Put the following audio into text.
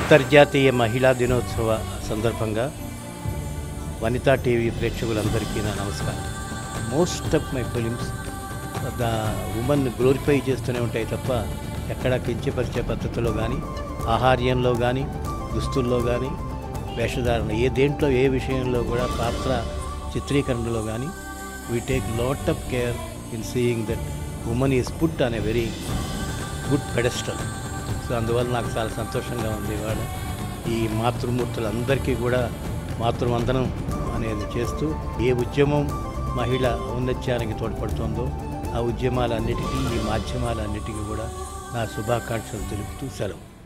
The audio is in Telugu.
అంతర్జాతీయ మహిళా దినోత్సవ సందర్భంగా వనితా టీవీ ప్రేక్షకులందరికీ నా నమస్కారం most of my films the women glorify చేస్తూనే ఉంటాయి తప్ప ఎక్కడా కించపరిచే పద్ధతిలో కానీ ఆహార్యంలో కానీ దుస్తుల్లో కానీ వేషధారణ ఏ దేంట్లో ఏ విషయంలో కూడా పాత్ర చిత్రీకరణలో కానీ we take lot of care in seeing that women is put on a very good pedestal so అందువల్ల నాకు చాలా సంతోషంగా ఉంది ఇవాళ ఈ మాతృమూర్తులందరికీ కూడా మాతృవందనం అనేది చేస్తూ ఏ ఉద్యమం మహిళ ఔన్నత్యానికి తోడ్పడుతుందో ఆ ఉద్యమాలన్నిటికీ ఈ మాధ్యమాలన్నిటికీ కూడా నా శుభాకాంక్షలు తెలుపుతూ సెలవు